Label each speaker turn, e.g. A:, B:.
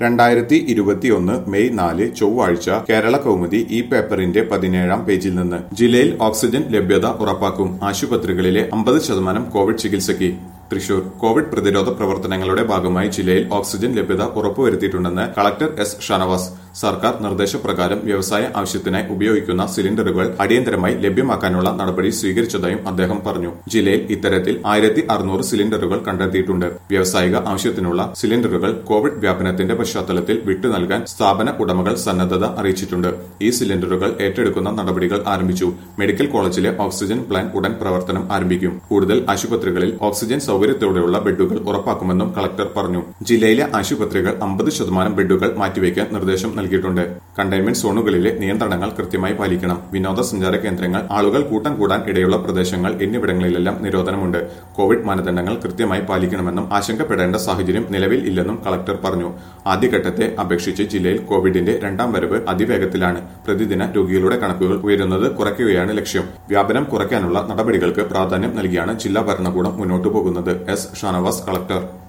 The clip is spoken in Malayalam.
A: രണ്ടായിരത്തി ഇരുപത്തിയൊന്ന് മെയ് നാല് ചൊവ്വാഴ്ച കേരള കൗമുദി ഈ പേപ്പറിന്റെ പതിനേഴാം പേജിൽ നിന്ന് ജില്ലയിൽ ഓക്സിജൻ ലഭ്യത ഉറപ്പാക്കും ആശുപത്രികളിലെ അമ്പത് ശതമാനം കോവിഡ് ചികിത്സയ്ക്ക് തൃശൂർ കോവിഡ് പ്രതിരോധ പ്രവർത്തനങ്ങളുടെ ഭാഗമായി ജില്ലയിൽ ഓക്സിജൻ ലഭ്യത ഉറപ്പുവരുത്തിയിട്ടുണ്ടെന്ന് കളക്ടർ എസ് ഷാനവാസ് സർക്കാർ നിർദ്ദേശപ്രകാരം വ്യവസായ ആവശ്യത്തിനായി ഉപയോഗിക്കുന്ന സിലിണ്ടറുകൾ അടിയന്തരമായി ലഭ്യമാക്കാനുള്ള നടപടി സ്വീകരിച്ചതായും അദ്ദേഹം പറഞ്ഞു ജില്ലയിൽ ഇത്തരത്തിൽ ആയിരത്തി അറുന്നൂറ് സിലിണ്ടറുകൾ കണ്ടെത്തിയിട്ടുണ്ട് വ്യാവസായിക ആവശ്യത്തിനുള്ള സിലിണ്ടറുകൾ കോവിഡ് വ്യാപനത്തിന്റെ പശ്ചാത്തലത്തിൽ വിട്ടു നൽകാൻ സ്ഥാപന ഉടമകൾ സന്നദ്ധത അറിയിച്ചിട്ടുണ്ട് ഈ സിലിണ്ടറുകൾ ഏറ്റെടുക്കുന്ന നടപടികൾ ആരംഭിച്ചു മെഡിക്കൽ കോളേജിലെ ഓക്സിജൻ പ്ലാന്റ് ഉടൻ പ്രവർത്തനം ആരംഭിക്കും കൂടുതൽ ആശുപത്രികളിൽ ഓക്സിജൻ സൗകര്യത്തോടെയുള്ള ബെഡുകൾ ഉറപ്പാക്കുമെന്നും കളക്ടർ പറഞ്ഞു ജില്ലയിലെ ആശുപത്രികൾ അമ്പത് ശതമാനം ബെഡുകൾ മാറ്റിവെക്കാൻ നിർദ്ദേശം നൽകിയിട്ടുണ്ട് കണ്ടെയ്ൻമെന്റ് സോണുകളിലെ നിയന്ത്രണങ്ങൾ കൃത്യമായി പാലിക്കണം വിനോദസഞ്ചാര കേന്ദ്രങ്ങൾ ആളുകൾ കൂട്ടം കൂടാൻ ഇടയുള്ള പ്രദേശങ്ങൾ എന്നിവിടങ്ങളിലെല്ലാം നിരോധനമുണ്ട് കോവിഡ് മാനദണ്ഡങ്ങൾ കൃത്യമായി പാലിക്കണമെന്നും ആശങ്കപ്പെടേണ്ട സാഹചര്യം നിലവിൽ ഇല്ലെന്നും കളക്ടർ പറഞ്ഞു ആദ്യഘട്ടത്തെ അപേക്ഷിച്ച് ജില്ലയിൽ കോവിഡിന്റെ രണ്ടാം വരവ് അതിവേഗത്തിലാണ് പ്രതിദിന രോഗികളുടെ കണക്കുകൾ ഉയരുന്നത് കുറയ്ക്കുകയാണ് ലക്ഷ്യം വ്യാപനം കുറയ്ക്കാനുള്ള നടപടികൾക്ക് പ്രാധാന്യം നൽകിയാണ് ജില്ലാ ഭരണകൂടം മുന്നോട്ടു പോകുന്നത് എസ് ഷാനവാസ് കളക്ടർ